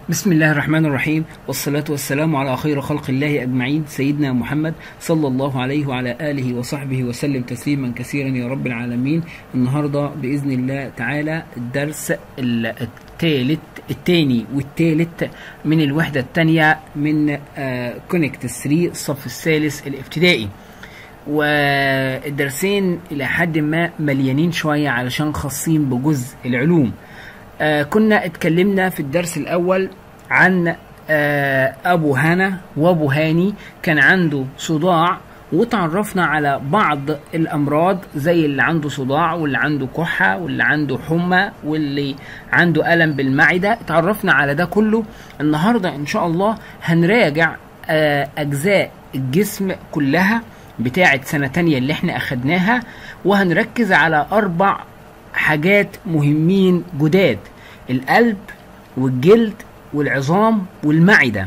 بسم الله الرحمن الرحيم والصلاة والسلام على خير خلق الله أجمعين سيدنا محمد صلى الله عليه وعلى آله وصحبه وسلم تسليما كثيرا يا رب العالمين النهاردة بإذن الله تعالى الدرس الثالث الثاني والثالث من الوحدة الثانية من كونكت 3 الصف الثالث الابتدائي والدرسين إلى حد ما مليانين شوية علشان خاصين بجزء العلوم آه كنا اتكلمنا في الدرس الأول عن آه أبو هنا وأبو هاني كان عنده صداع وتعرفنا على بعض الأمراض زي اللي عنده صداع واللي عنده كحة واللي عنده حمى واللي عنده ألم بالمعدة تعرفنا على ده كله النهاردة إن شاء الله هنراجع آه أجزاء الجسم كلها بتاعة سنة تانية اللي احنا أخدناها وهنركز على أربع حاجات مهمين جداد القلب والجلد والعظام والمعدة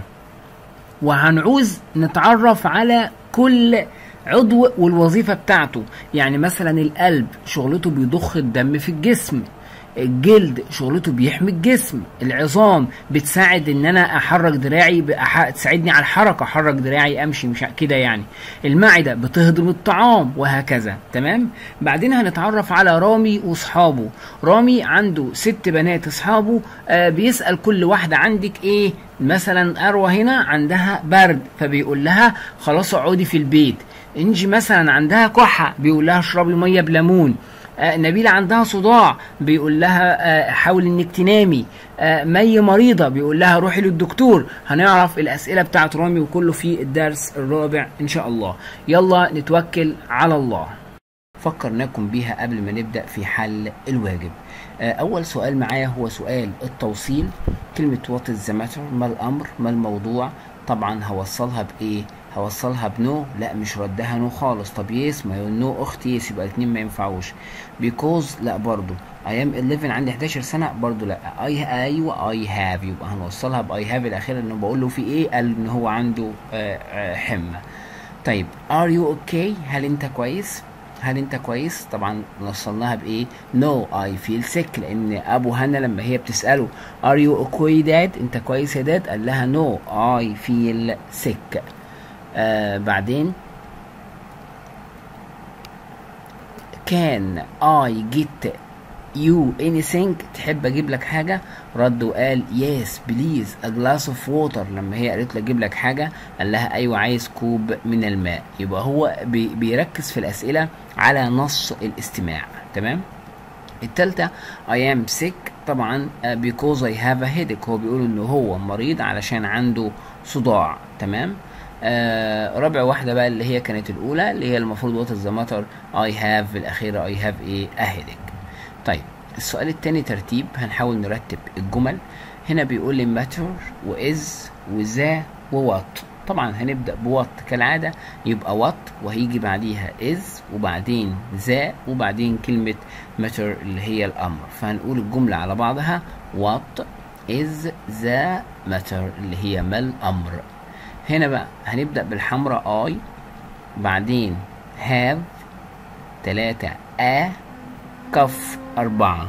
وهنعوز نتعرف على كل عضو والوظيفة بتاعته يعني مثلا القلب شغلته بيضخ الدم في الجسم الجلد شغلته بيحمي الجسم العظام بتساعد ان انا احرك دراعي بأح... تساعدني على الحركه احرك دراعي امشي مش كده يعني المعده بتهضم الطعام وهكذا تمام بعدين هنتعرف على رامي واصحابه رامي عنده ست بنات اصحابه آه بيسال كل واحده عندك ايه مثلا اروى هنا عندها برد فبيقول لها خلاص اقعدي في البيت انجي مثلا عندها كحه بيقول لها اشربي ميه بليمون آه نبيلة عندها صداع بيقول لها آه حاول انك تنامي آه مي مريضة بيقول لها روحي للدكتور هنعرف الاسئلة بتاعت رامي وكله في الدرس الرابع ان شاء الله يلا نتوكل على الله فكرناكم بيها قبل ما نبدأ في حل الواجب اول سؤال معايا هو سؤال التوصيل كلمة وات از ما الامر ما الموضوع طبعا هوصلها بايه هوصلها بنو لا مش ردها نو خالص طب يس ما نو اخت يس يبقى الاثنين ما ينفعوش بيكوز لا برضو اي ام 11 عندي 11 سنه برضو لا اي ايوه اي هاف يبقى هنوصلها باي هاف الاخيره انه بقول له في ايه قال ان هو عنده آآ آآ حمى طيب ار يو اوكي هل انت كويس هل انت كويس طبعا وصلناها بايه نو اي فيل سيك لان ابو هنا لما هي بتساله ار يو اوكي داد انت كويس يا داد قال لها نو اي فيل سيك آه بعدين كان اي جيت يو anything تحب اجيب لك حاجه رد وقال يس بليز ا جلاس اوف ووتر لما هي قالت له اجيب لك حاجه قال لها ايوه عايز كوب من الماء يبقى هو بي بيركز في الاسئله على نص الاستماع تمام التالتة I am sick طبعا because I have a headache هو بيقول ان هو مريض علشان عنده صداع تمام آه رابع واحدة بقى اللي هي كانت الأولى اللي هي المفروض وات ذا ماتر اي هاف الأخيرة اي هاف ايه أهيدك طيب السؤال التاني ترتيب هنحاول نرتب الجمل هنا بيقول لي ماتر وإز وذا ووات طبعا هنبدأ بوات كالعادة يبقى وات وهيجي بعديها إز وبعدين ذا وبعدين كلمة ماتر اللي هي الأمر فهنقول الجملة على بعضها وات إز ذا ماتر اللي هي ما الأمر هنا بقى هنبدأ بالحمراء اي بعدين هاف تلاتة ا كف أربعة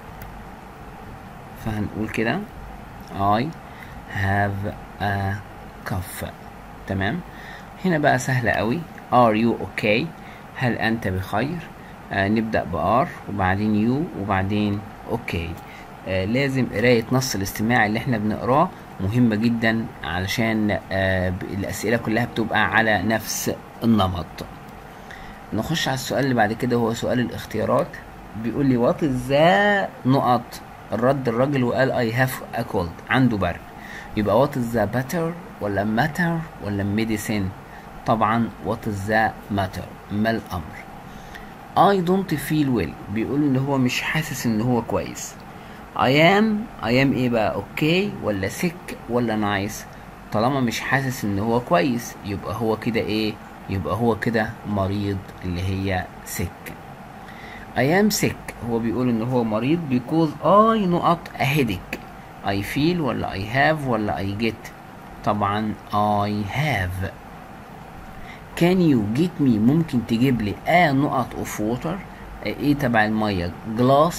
فهنقول كده I have a cuff تمام هنا بقى سهلة قوي are you okay هل أنت بخير آه نبدأ بار وبعدين يو وبعدين اوكي آه لازم قراية نص الاستماع اللي احنا بنقراه مهمة جدا علشان آه الأسئلة كلها بتبقى على نفس النمط نخش على السؤال اللي بعد كده هو سؤال الاختيارات بيقول لي وات ذا نقط الرد الراجل وقال اي هاف اكولد عنده برد يبقى وات ذا باتر ولا ماتر ولا ميديسين طبعا وات ذا ماتر ما الامر I don't feel well بيقول ان هو مش حاسس ان هو كويس I am I am ايه بقى اوكي ولا sick ولا نايس طالما مش حاسس ان هو كويس يبقى هو كده ايه يبقى هو كده مريض اللي هي sick I am sick هو بيقول ان هو مريض because I نقط a headache I feel ولا I have ولا I get طبعا I have can you get me ممكن تجيب لي a نقط of water ايه تبع المية glass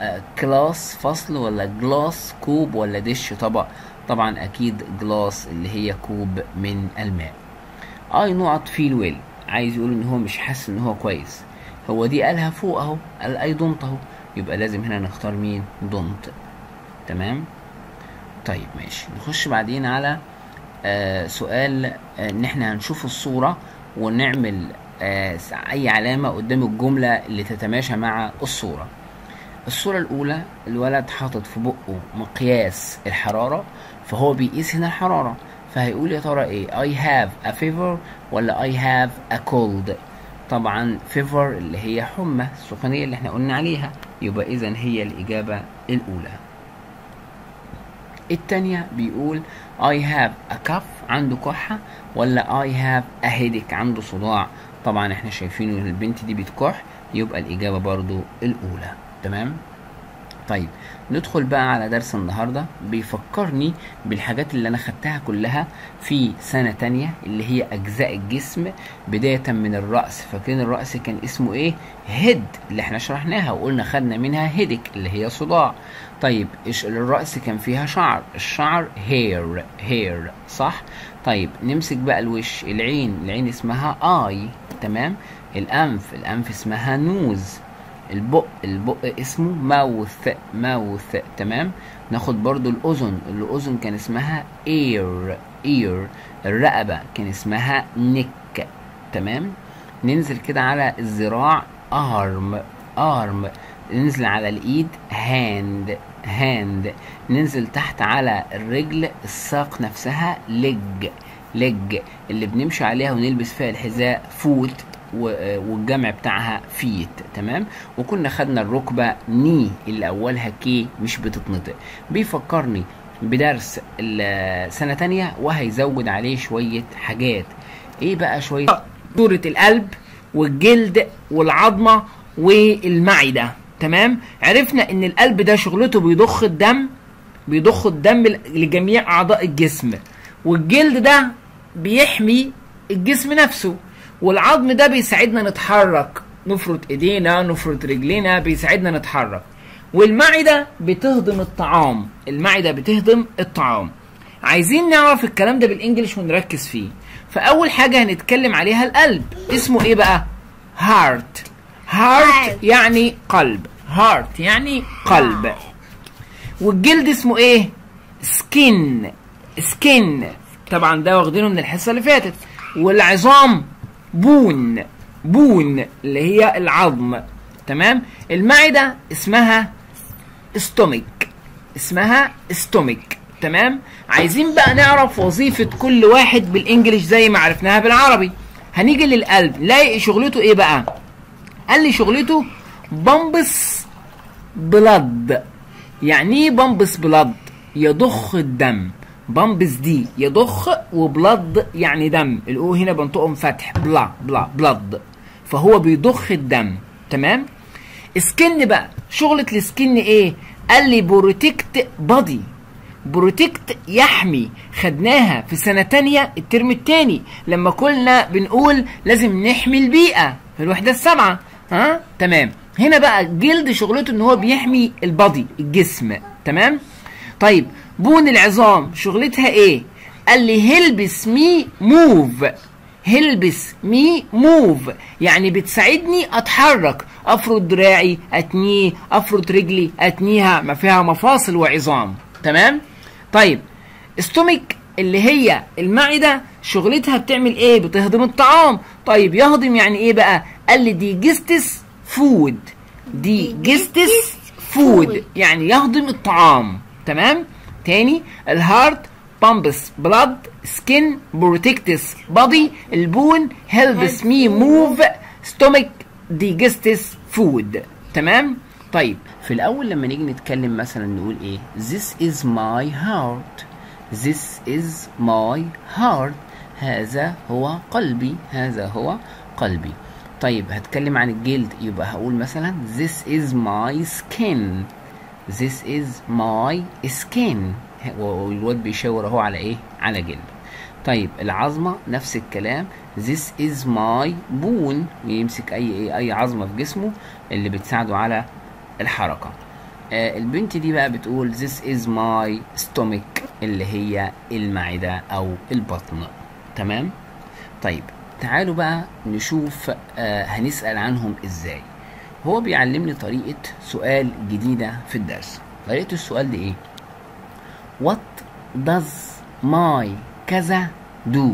كلاس فصل ولا جلاس كوب ولا دش طبق طبعا اكيد جلاس اللي هي كوب من الماء اي نقط فيل ويل عايز يقول ان هو مش حاسس ان هو كويس هو دي قالها فوق اهو قال اي دونت اهو يبقى لازم هنا نختار مين دونت تمام طيب ماشي نخش بعدين على آه سؤال آه ان احنا هنشوف الصورة ونعمل آه اي علامة قدام الجملة اللي تتماشى مع الصورة الصورة الأولى الولد حاطط في بقه مقياس الحرارة فهو بيقيس هنا الحرارة فهيقول يا ترى ايه I have a fever ولا I have a cold طبعا fever اللي هي حمى السخونية اللي احنا قلنا عليها يبقى إذا هي الإجابة الأولى التانية بيقول I have a cough عنده كحة ولا I have a headache عنده صداع طبعا احنا شايفين ان البنت دي بتكح يبقى الإجابة برضو الأولى تمام طيب ندخل بقى على درس النهاردة بيفكرني بالحاجات اللي أنا خدتها كلها في سنة تانية اللي هي أجزاء الجسم بداية من الرأس فاكرين الرأس كان اسمه إيه؟ هيد اللي احنا شرحناها وقلنا خدنا منها هيدك اللي هي صداع طيب إيش الرأس كان فيها شعر الشعر هير هير صح؟ طيب نمسك بقى الوش العين العين اسمها آي تمام؟ الأنف الأنف اسمها نوز البق البق اسمه ماوث ماوث تمام ناخد برضو الاذن الاذن كان اسمها اير اير الرقبه كان اسمها نك تمام ننزل كده على الذراع ارم ارم ننزل على الايد هاند هاند ننزل تحت على الرجل الساق نفسها لج لج اللي بنمشي عليها ونلبس فيها الحذاء فوت والجمع بتاعها فيت تمام وكنا خدنا الركبة ني اللي أولها كي مش بتتنطق بيفكرني بدرس سنة تانية وهيزود عليه شوية حاجات ايه بقى شوية دورة القلب والجلد والعظمة والمعدة تمام عرفنا ان القلب ده شغلته بيضخ الدم بيضخ الدم لجميع اعضاء الجسم والجلد ده بيحمي الجسم نفسه والعظم ده بيساعدنا نتحرك نفرط ايدينا نفرط رجلينا بيساعدنا نتحرك والمعدة بتهضم الطعام المعدة بتهضم الطعام عايزين نعرف الكلام ده بالانجلش ونركز فيه فاول حاجة هنتكلم عليها القلب اسمه ايه بقى هارت هارت يعني قلب هارت يعني قلب والجلد اسمه ايه سكين سكين طبعا ده واخدينه من الحصه اللي فاتت والعظام بون بون اللي هي العظم تمام المعدة اسمها استومك اسمها استومك تمام عايزين بقى نعرف وظيفة كل واحد بالانجليش زي ما عرفناها بالعربي هنيجي للقلب نلاقي شغلته ايه بقى قال لي شغلته بمبس بلد يعني ايه بمبس بلد يضخ الدم بامبس دي يضخ وبلد يعني دم الاو هنا بنطقهم فتح بلا بلا بلد فهو بيضخ الدم تمام سكن بقى شغلة السكن ايه قال لي بروتكت بادي بروتكت يحمي خدناها في سنة تانية الترم التاني لما كنا بنقول لازم نحمي البيئة في الوحدة السابعة ها تمام هنا بقى الجلد شغلته ان هو بيحمي البادي الجسم تمام طيب بون العظام شغلتها ايه قال لي هلبس مي موف هلبس مي موف يعني بتساعدني اتحرك افرد دراعي اتنيه افرد رجلي اتنيها ما فيها مفاصل وعظام تمام طيب استومك اللي هي المعده شغلتها بتعمل ايه بتهضم الطعام طيب يهضم يعني ايه بقى قال لي دي جستس فود دي جستس فود يعني يهضم الطعام تمام تاني الهارت بامبس بلاد سكين بروتكتس بادي البون هيلبس مي موف ستومك ديجستس فود تمام طيب في الاول لما نيجي نتكلم مثلا نقول ايه this is my heart this is my heart هذا هو قلبي هذا هو قلبي طيب هتكلم عن الجلد يبقى هقول مثلا this is my skin this is my skin والواد بيشاور اهو على ايه على جلد طيب العظمه نفس الكلام this is my bone يمسك اي ايه اي عظمه في جسمه اللي بتساعده على الحركه آه البنت دي بقى بتقول this is my stomach اللي هي المعدة أو البطن تمام طيب تعالوا بقى نشوف آه هنسأل عنهم ازاي هو بيعلمني طريقة سؤال جديدة في الدرس طريقة السؤال دي ايه What does my كذا do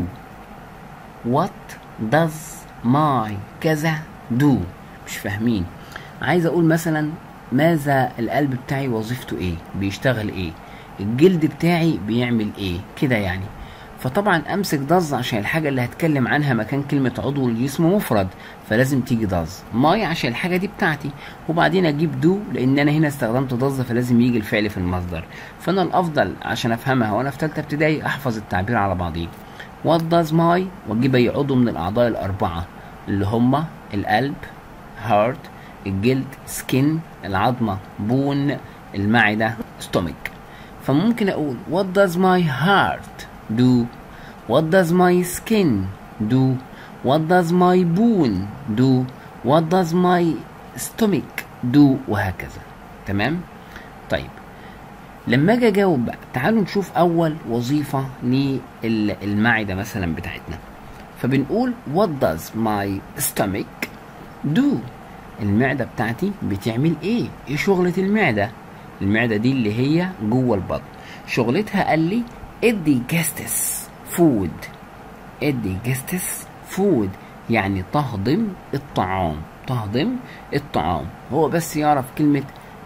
What does my كذا do مش فاهمين عايز اقول مثلا ماذا القلب بتاعي وظيفته ايه بيشتغل ايه الجلد بتاعي بيعمل ايه كده يعني فطبعا امسك ضز عشان الحاجه اللي هتكلم عنها مكان كلمه عضو الجسم مفرد فلازم تيجي ضز ماي عشان الحاجه دي بتاعتي وبعدين اجيب دو لان انا هنا استخدمت ضز فلازم يجي الفعل في المصدر فانا الافضل عشان افهمها وانا في ثالثه ابتدائي احفظ التعبير على بعضيه وات داز ماي واجيب اي عضو من الاعضاء الاربعه اللي هما القلب هارت الجلد سكين العظمه بون المعده ستومك فممكن اقول what does my heart do what does my skin do what does my bone do what does my stomach do وهكذا تمام طيب لما اجي اجاوب بقى تعالوا نشوف اول وظيفه للمعده مثلا بتاعتنا فبنقول what does my stomach do المعده بتاعتي بتعمل ايه ايه شغله المعده المعده دي اللي هي جوه البطن شغلتها قال لي ادي جاستس فود ادي جاستس فود يعني تهضم الطعام تهضم الطعام هو بس يعرف كلمة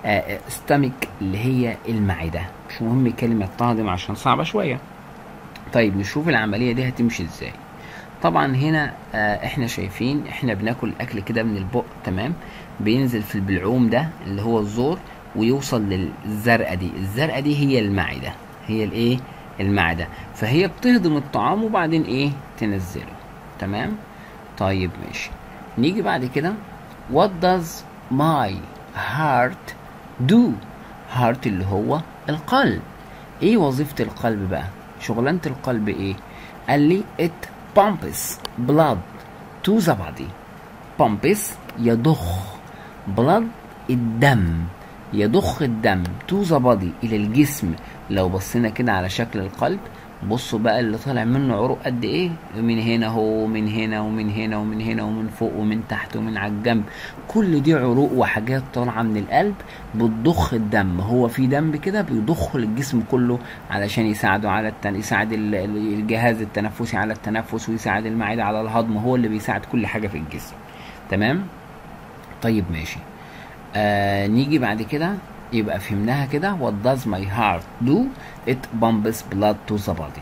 ستامك اللي هي المعدة مش مهم كلمة تهضم عشان صعبة شوية طيب نشوف العملية دي هتمشي ازاي طبعا هنا آه احنا شايفين احنا بناكل الاكل كده من البق تمام بينزل في البلعوم ده اللي هو الزور ويوصل للزرقة دي الزرقة دي هي المعدة هي الايه المعدة فهي بتهضم الطعام وبعدين ايه تنزله تمام طيب ماشي نيجي بعد كده what does my heart do heart اللي هو القلب ايه وظيفة القلب بقى شغلانة القلب ايه قال لي it pumps blood to the body pumps يضخ blood الدم يضخ الدم تو ذا بادي الى الجسم لو بصينا كده على شكل القلب بصوا بقى اللي طالع منه عروق قد ايه من هنا هو ومن هنا ومن هنا ومن هنا ومن فوق ومن تحت ومن على الجنب كل دي عروق وحاجات طالعه من القلب بتضخ الدم هو في دم كده بيضخه للجسم كله علشان يساعده على التن... يساعد الجهاز التنفسي على التنفس ويساعد المعده على الهضم هو اللي بيساعد كل حاجه في الجسم تمام طيب ماشي آه نيجي بعد كده يبقى فهمناها كده what does my heart do it pumps blood to the body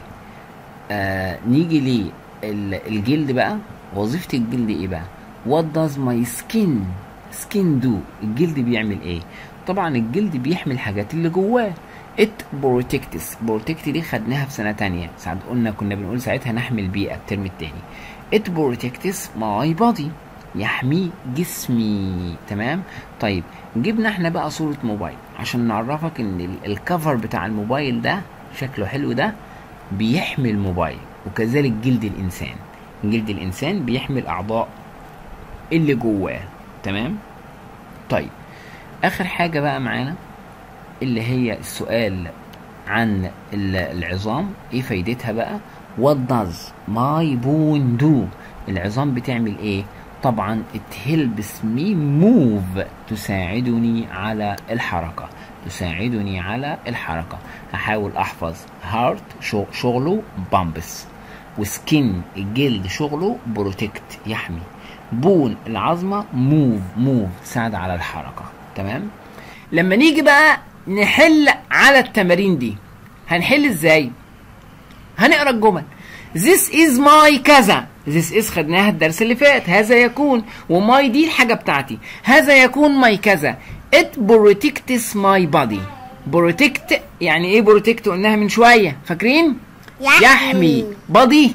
آه نيجي للجلد بقى وظيفة الجلد ايه بقى what does my skin skin do الجلد بيعمل ايه طبعا الجلد بيحمي الحاجات اللي جواه it protects protect دي خدناها في سنة تانية ساعات قلنا كنا بنقول ساعتها نحمي البيئة الترم التاني it protects my body يحمي جسمي تمام طيب جبنا احنا بقى صورة موبايل عشان نعرفك ان الكفر بتاع الموبايل ده شكله حلو ده بيحمي الموبايل وكذلك جلد الانسان جلد الانسان بيحمي الاعضاء اللي جواه تمام طيب اخر حاجة بقى معانا اللي هي السؤال عن العظام ايه فايدتها بقى what does my bone do العظام بتعمل ايه طبعا it helps me move تساعدني على الحركة تساعدني على الحركة هحاول احفظ heart شغله بامبس وسكين الجلد شغله بروتكت يحمي بون العظمة موف موف تساعد على الحركة تمام لما نيجي بقى نحل على التمارين دي هنحل ازاي هنقرا الجمل This is my كذا This is خدناها الدرس اللي فات هذا يكون وماي دي الحاجة بتاعتي هذا يكون ماي كذا It protects my body protect يعني ايه protect قلناها من شوية فاكرين؟ يحمي. يحمي body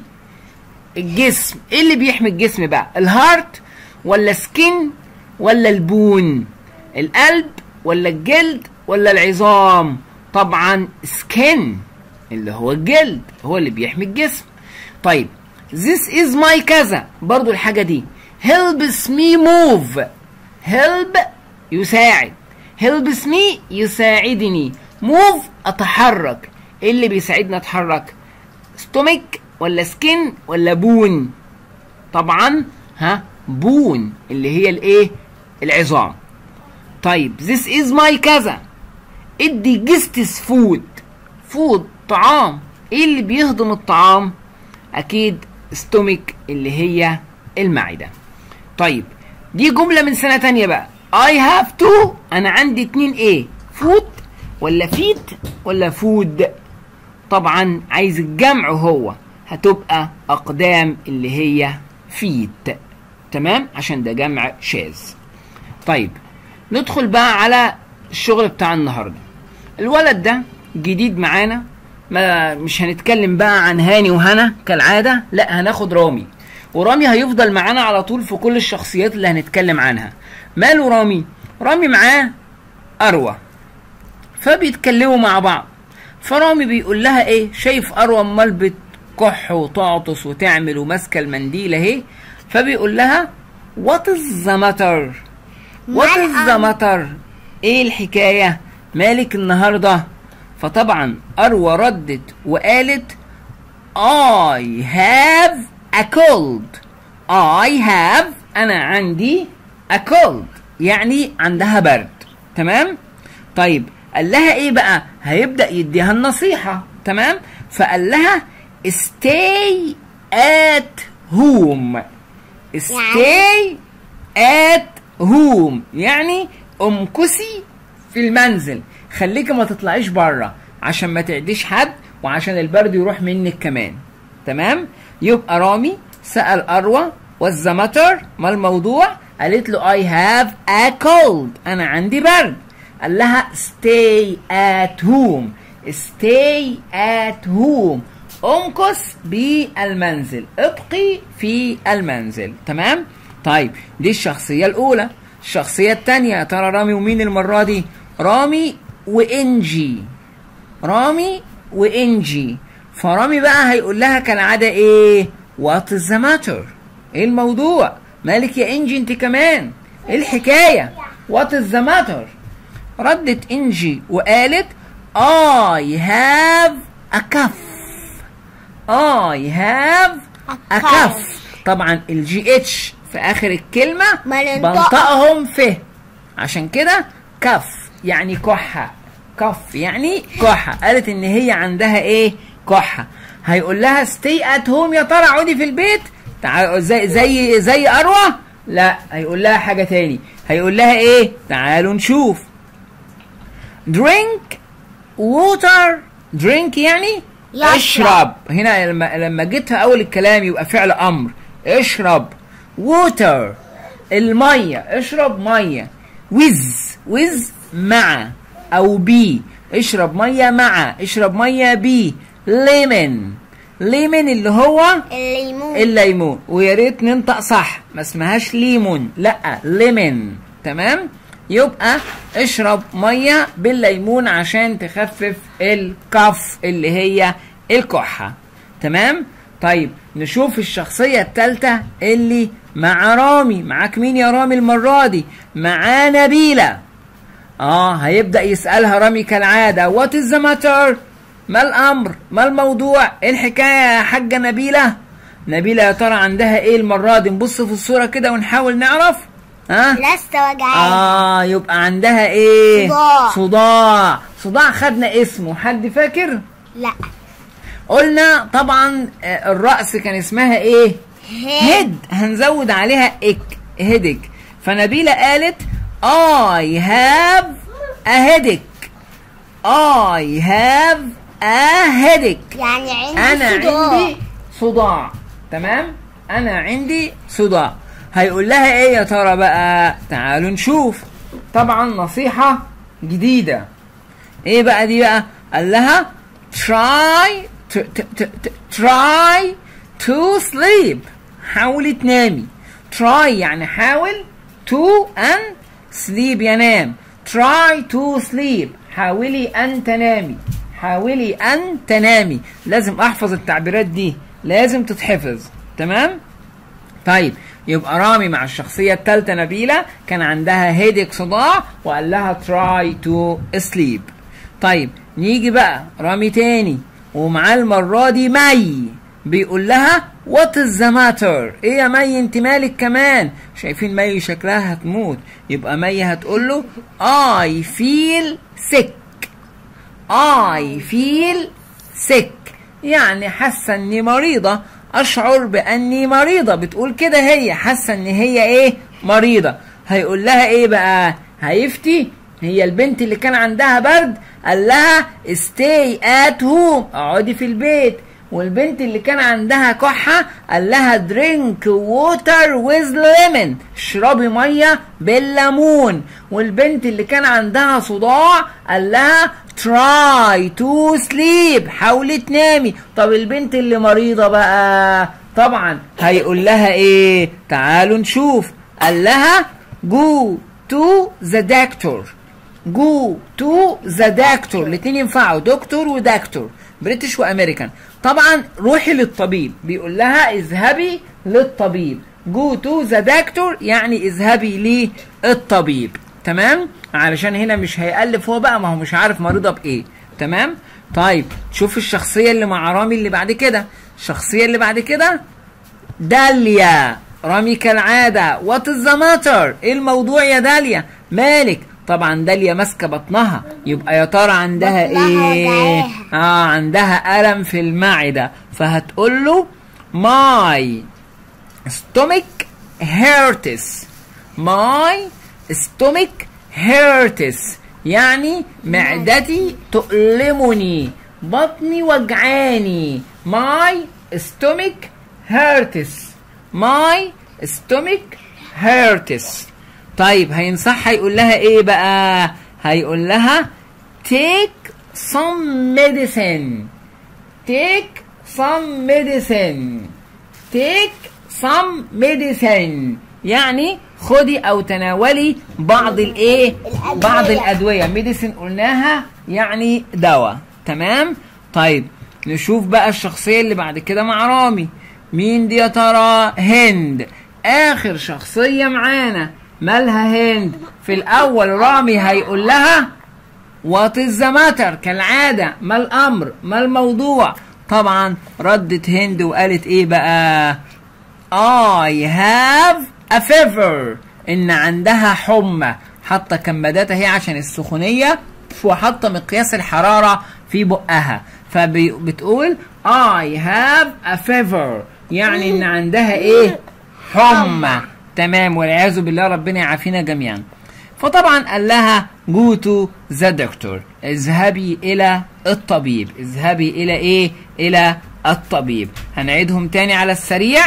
الجسم ايه اللي بيحمي الجسم بقى الهارت ولا سكين ولا البون القلب ولا الجلد ولا العظام طبعا سكين اللي هو الجلد هو اللي بيحمي الجسم طيب this is my كذا برضو الحاجة دي helps me move help يساعد helps me يساعدني move اتحرك ايه اللي بيساعدني اتحرك stomach ولا skin ولا بون طبعا ها بون اللي هي الايه العظام طيب this is my كذا ادي جستس فود فود طعام ايه اللي بيهضم الطعام اكيد ستومك اللي هي المعدة طيب دي جملة من سنة تانية بقى I have to انا عندي اتنين ايه فود ولا فيت ولا فود طبعا عايز الجمع هو هتبقى اقدام اللي هي فيت تمام عشان ده جمع شاذ طيب ندخل بقى على الشغل بتاع النهارده الولد ده جديد معانا ما مش هنتكلم بقى عن هاني وهنا كالعاده لا هناخد رامي ورامي هيفضل معانا على طول في كل الشخصيات اللي هنتكلم عنها ماله رامي رامي معاه اروى فبيتكلموا مع بعض فرامي بيقول لها ايه شايف اروى امال بتكح وتعطس وتعمل وماسكه المنديل اهي فبيقول لها وات از ذا ماتر وات از ذا ماتر ايه الحكايه مالك النهارده فطبعا اروى ردت وقالت I have a cold I have انا عندي a cold يعني عندها برد تمام طيب قال لها ايه بقى هيبدا يديها النصيحه تمام فقال لها stay at home stay at home يعني امكسي في المنزل خليكي ما تطلعيش بره عشان ما تعديش حد وعشان البرد يروح منك كمان تمام يبقى رامي سأل أروى what's the matter ما الموضوع قالت له I have a cold أنا عندي برد قال لها stay at home stay at home امكث بالمنزل ابقي في المنزل تمام طيب دي الشخصية الأولى الشخصية التانية يا ترى رامي ومين المرة دي رامي وإنجي رامي وإنجي فرامي بقى هيقول لها كالعادة إيه وات از ذا ماتر إيه الموضوع مالك يا إنجي أنت كمان إيه الحكاية وات از ذا ماتر ردت إنجي وقالت I have a cuff I have a cuff طبعا الجي اتش في اخر الكلمة بننطقها. بنطقهم فه عشان كده كف يعني كحة كف يعني كحة قالت ان هي عندها ايه كحة هيقول لها stay at home يا ترى اقعدي في البيت تعال زي زي زي اروى لا هيقول لها حاجة تاني هيقول لها ايه تعالوا نشوف drink water drink يعني يشرب. اشرب هنا لما لما جيت في اول الكلام يبقى فعل امر اشرب water الميه اشرب ميه with with مع او بي اشرب ميه مع اشرب ميه بي lemon lemon اللي هو الليمون الليمون ويا ريت ننطق صح ما اسمهاش ليمون لا ليمون تمام يبقى اشرب ميه بالليمون عشان تخفف الكف اللي هي الكحه تمام طيب نشوف الشخصيه الثالثه اللي مع رامي معاك مين يا رامي المره دي معاه نبيله اه هيبدا يسالها رامي كالعاده وات از ذا ماتر ما الامر ما الموضوع ايه الحكايه يا حاجه نبيله نبيله يا ترى عندها ايه المره دي نبص في الصوره كده ونحاول نعرف ها لست وجعان اه يبقى عندها ايه صداع. صداع صداع خدنا اسمه حد فاكر لا قلنا طبعا آه، الرأس كان اسمها ايه هيد هنزود عليها اك هيدك فنبيلة قالت I have a headache I have a headache يعني عندي انا صداع. عندي صداع تمام انا عندي صداع هيقول لها ايه يا ترى بقى تعالوا نشوف طبعا نصيحة جديدة ايه بقى دي بقى قال لها try to, to, to, to, try to sleep حاولي تنامي try يعني حاول to and sleep ينام try to sleep حاولي ان تنامي حاولي ان تنامي لازم احفظ التعبيرات دي لازم تتحفظ تمام طيب يبقى رامي مع الشخصيه الثالثه نبيله كان عندها هيدك صداع وقال لها تراي تو سليب طيب نيجي بقى رامي تاني ومعاه المره دي مي بيقول لها وات از ذا ماتر ايه يا مي انت مالك كمان شايفين مي شكلها هتموت يبقى مي هتقول له I feel sick I feel sick يعني حاسه اني مريضه اشعر باني مريضه بتقول كده هي حاسه ان هي ايه مريضه هيقول لها ايه بقى هيفتي هي البنت اللي كان عندها برد قال لها stay at home اقعدي في البيت والبنت اللي كان عندها كحة قال لها drink water with lemon اشربي مية بالليمون والبنت اللي كان عندها صداع قال لها try to sleep حاولي تنامي طب البنت اللي مريضة بقى طبعا هيقول لها ايه تعالوا نشوف قال لها go to the doctor go to the doctor الاتنين ينفعوا دكتور ودكتور بريتش وامريكان طبعا روحي للطبيب بيقول لها اذهبي للطبيب جو تو ذا دكتور يعني اذهبي للطبيب تمام علشان هنا مش هيألف هو بقى ما هو مش عارف مريضه بايه تمام طيب شوف الشخصيه اللي مع رامي اللي بعد كده الشخصيه اللي بعد كده داليا رامي كالعاده وات از ذا ماتر ايه الموضوع يا داليا مالك طبعا داليا ماسكه بطنها يبقى يا ترى عندها بطنها ايه وجعاها. اه عندها الم في المعده فهتقول له ماي stomach hurts my stomach hurts يعني معدتي تؤلمني بطني وجعاني my stomach hurts my stomach hurts طيب هينصحها يقول لها ايه بقى هيقول لها take some medicine take some medicine take some medicine يعني خدي او تناولي بعض الايه الأدوية. بعض الادويه ميديسن قلناها يعني دواء تمام طيب نشوف بقى الشخصيه اللي بعد كده مع رامي مين دي يا ترى هند اخر شخصيه معانا مالها هند في الاول رامي هيقول لها وات از ذا ماتر كالعاده ما الامر ما الموضوع طبعا ردت هند وقالت ايه بقى I have a fever ان عندها حمى حاطه كمادات اهي عشان السخونيه وحاطه مقياس الحراره في بقها فبتقول I have a fever يعني ان عندها ايه حمى تمام والعياذ بالله ربنا يعافينا جميعا فطبعا قال لها جو تو ذا دكتور اذهبي الى الطبيب اذهبي الى ايه الى الطبيب هنعيدهم تاني على السريع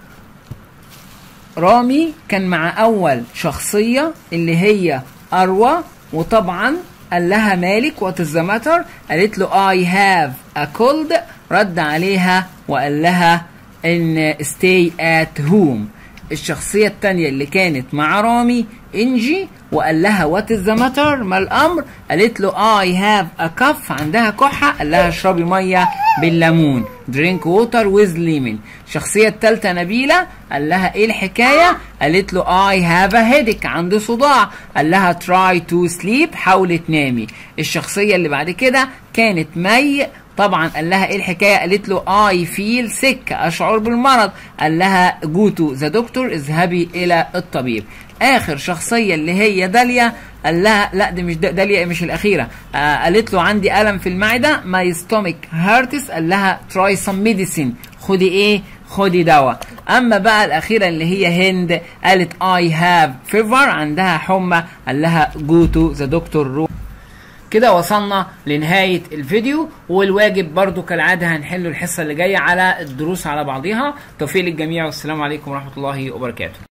رامي كان مع اول شخصيه اللي هي اروى وطبعا قال لها مالك وات ذا ماتر قالت له اي هاف ا كولد رد عليها وقال لها ان stay at home الشخصية التانية اللي كانت مع رامي انجي وقال لها وات از ذا ماتر ما الامر قالت له اي هاف ا كف عندها كحة قال لها اشربي مية بالليمون درينك ووتر ويز ليمون الشخصية التالتة نبيلة قال لها ايه الحكاية قالت له اي هاف ا هيدك عندي صداع قال لها تراي تو سليب حاولي تنامي الشخصية اللي بعد كده كانت مي طبعا قال لها ايه الحكايه قالت له اي فيل سك اشعر بالمرض قال لها جو تو ذا دكتور اذهبي الى الطبيب اخر شخصيه اللي هي داليا قال لها لا دي مش دا- داليا مش الاخيره آه قالت له عندي الم في المعده ماي ستومك هارتس قال لها تراي سم ميديسين خدي ايه خدي دواء اما بقى الاخيره اللي هي هند قالت اي هاف فيفر عندها حمى قال لها جو تو ذا دكتور كده وصلنا لنهاية الفيديو والواجب برضو كالعادة هنحله الحصة اللي جاية على الدروس على بعضها توفيق للجميع والسلام عليكم ورحمة الله وبركاته